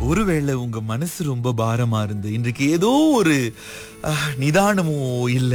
ஒருவேளை உங்க மனசு ரொம்ப பாரமா இருந்து இன்றைக்கு ஏதோ ஒரு அஹ், நிதானமோ இல்ல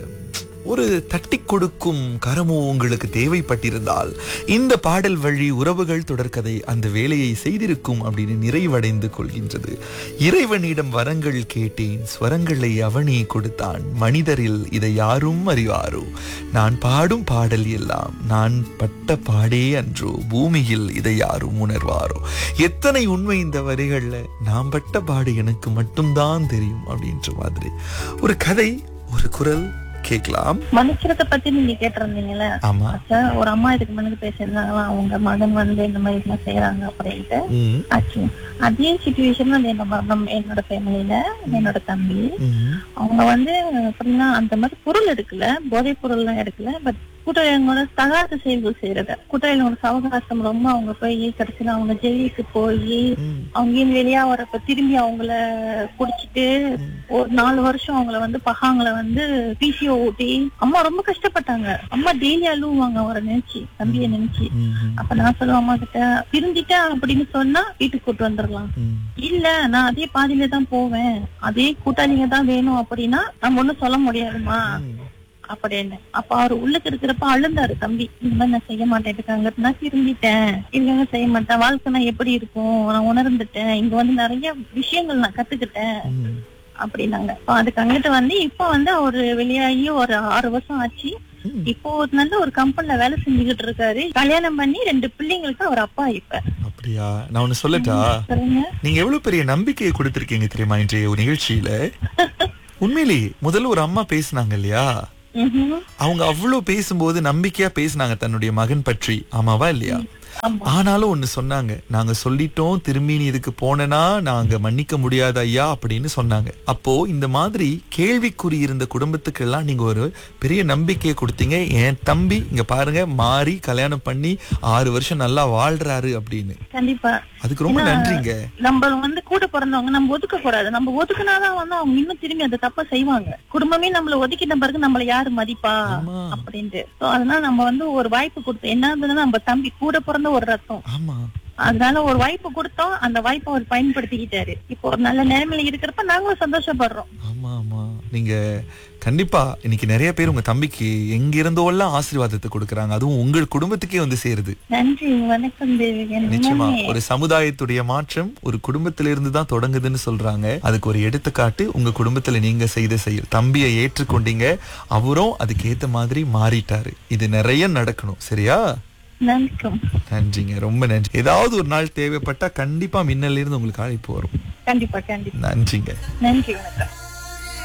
ஒரு தட்டி கொடுக்கும் கரமோ உங்களுக்கு தேவைப்பட்டிருந்தால் இந்த பாடல் வழி உறவுகள் தொடர்கதை அந்த வேலையை செய்திருக்கும் அப்படின்னு நிறைவடைந்து கொள்கின்றது இறைவனிடம் வரங்கள் கேட்டேன் ஸ்வரங்களை அவனே கொடுத்தான் மனிதரில் இதை யாரும் அறிவாரோ நான் பாடும் பாடல் எல்லாம் நான் பட்ட பாடே அன்றோ பூமியில் இதை யாரும் உணர்வாரோ எத்தனை உண்மை இந்த வரிகள்ல நான் பட்ட பாடு எனக்கு மட்டும்தான் தெரியும் அப்படின்ற மாதிரி ஒரு கதை ஒரு குரல் கேட்கலாம் மனுஷரத்தை பத்தி நீங்க கேட்டிருந்தீங்கல்ல ஆமா அச்சா ஒரு அம்மா இதுக்கு முன்னாடி பேசியிருந்தாங்களா அவங்க மகன் வந்து இந்த மாதிரி எல்லாம் செய்யறாங்க அப்படின்ட்டு ம், ஆச்சு அதே சுச்சுவேஷன் வந்து என்னோட நம்ம என்னோட ஃபேமிலியில என்னோட தம்பி ம், அவங்க வந்து எப்படின்னா அந்த மாதிரி பொருள் எடுக்கல போதைப் பொருள் எல்லாம் எடுக்கல பட் கூட்டாளிகளோட தகாத செயல்கள் செய்யறது கூட்டாளிகளோட சவகாசம் ரொம்ப அவங்க போய் கடைசியில அவங்க ஜெயிலுக்கு போய் ம், அவங்க வெளியா வரப்ப திரும்பி அவங்கள குடிச்சிட்டு ஒரு நாலு வருஷம் அவங்கள வந்து பகாங்களை வந்து பிசிஓ ஊட்டி அம்மா ரொம்ப கஷ்டப்பட்டாங்க அம்மா டெய்லி அழுவாங்க அவரை நினைச்சு தம்பியை நினைச்சு ம், அப்ப நான் சொல்லுவேன் அம்மா கிட்ட திருந்திட்டேன் அப்படின்னு சொன்னா வீட்டுக்கு கூட்டு வந்துடலாம் ம், இல்ல நான் அதே பாதியில தான் போவேன் அதே கூட்டாளிங்க தான் வேணும் அப்படின்னா நம்ம ஒண்ணும் சொல்ல முடியாதுமா ம். அப்படின்னு அப்ப அவர் உள்ளுக்கு இருக்கிறப்ப அழுந்தாரு தம்பி இந்த மாதிரி நான் செய்ய மாட்டேன் நான் திரும்பிட்டேன் இல்லைங்க செய்ய மாட்டேன் வாழ்க்கைனா எப்படி இருக்கும் நான் உணர்ந்துட்டேன் இங்க வந்து நிறைய விஷயங்கள் நான் கத்துக்கிட்டேன் ம். அப்படின்னாங்க அப்ப அதுக்கு அங்கிட்டு வந்து இப்ப வந்து அவரு வெளியாகி ஒரு ஆறு வருஷம் ஆச்சு ம். இப்போ ஒரு நல்ல ஒரு கம்பெனில வேலை செஞ்சுக்கிட்டு இருக்காரு கல்யாணம் பண்ணி ரெண்டு பிள்ளைங்களுக்கு அவர் அப்பா இப்ப அப்படியா நான் ஒண்ணு சொல்லட்டா சொல்லுங்க நீங்க எவ்வளவு பெரிய நம்பிக்கையை கொடுத்திருக்கீங்க தெரியுமா இன்றைய ஒரு நிகழ்ச்சியில உண்மையிலேயே முதல்ல ஒரு அம்மா பேசுனாங்க இல்லையா ம்ஹும். அவங்க அவ்வளவு பேசும்போது நம்பிக்கையா பேசுனாங்க தன்னுடைய மகன் பற்றி ஆமாவா இல்லையா ஆமா ஆனாலும் ஒண்ணு சொன்னாங்க நாங்க சொல்லிட்டோம் திரும்பி நீ இதுக்கு போனனா நாங்க மன்னிக்க முடியாது ஐயா அப்படின்னு சொன்னாங்க அப்போ இந்த மாதிரி கேள்விக்குறி இருந்த குடும்பத்துக்கு எல்லாம் நீங்க ஒரு பெரிய நம்பிக்கையை கொடுத்தீங்க என் தம்பி இங்க பாருங்க மாறி கல்யாணம் பண்ணி ஆறு வருஷம் நல்லா வாழ்றாரு அப்படின்னு கண்டிப்பா அதுக்கு ரொம்ப ஏன்னா, நன்றிங்க நம்ம வந்து கூட பிறந்தவங்க நம்ம ஒதுக்க கூடாது நம்ம ஒதுக்குனாதான் வந்து அவங்க இன்னும் திரும்பி அந்த தப்ப செய்வாங்க குடும்பமே நம்மள ஒதுக்கிட்ட பிறகு நம்மள யாரு மதிப்பா ஆமா அப்படின்ட்டு So, அதனால நம்ம வந்து ஒரு வாய்ப்பு கொடுத்தோம் என்ன இருந்ததுன்னா நம்ம தம்பி கூட பிறந்த ஒரு ரத்தம் ஆமா அதனால ஒரு வாய்ப்பு கொடுத்தோம் அந்த வாய்ப்பை அவர் பயன்படுத்திக்கிட்டாரு இப்போ ஒரு நல்ல நிலைமையில இருக்கிறப்ப நாங்களும் சந்தோஷப்படுறோம் ஆமா ஆமா நீங்க கண்டிப்பா இன்னைக்கு நிறைய பேர் உங்க தம்பிக்கு எங்க இருந்தோ எல்லாம் ஆசீர்வாதத்தை கொடுக்கறாங்க அதுவும் உங்கள் குடும்பத்துக்கே வந்து சேருது நன்றி வணக்கம் தேவி நிச்சயமா உண்மையாவே ஒரு சமுதாயத்துடைய மாற்றம் ஒரு குடும்பத்திலிருந்து தான் தொடங்குதுன்னு சொல்றாங்க அதுக்கு ஒரு எடுத்துக்காட்டு உங்க குடும்பத்துல நீங்க செய்த செயல் தம்பியை ஏற்றுக்கொண்டீங்க அவரும் அதுக்கு ஏத்த மாதிரி மாறிட்டாரு இது நிறைய நடக்கணும் சரியா நன்றிக்கும் நன்றிங்க ரொம்ப நன்றி ஏதாவது ஒரு நாள் தேவைப்பட்டா கண்டிப்பா மின்னல்ல இருந்து உங்களுக்கு அழைப்பு வரும் கண்டிப்பா கண்டிப்பா நன்றிங்க நன்றி வணக்கம்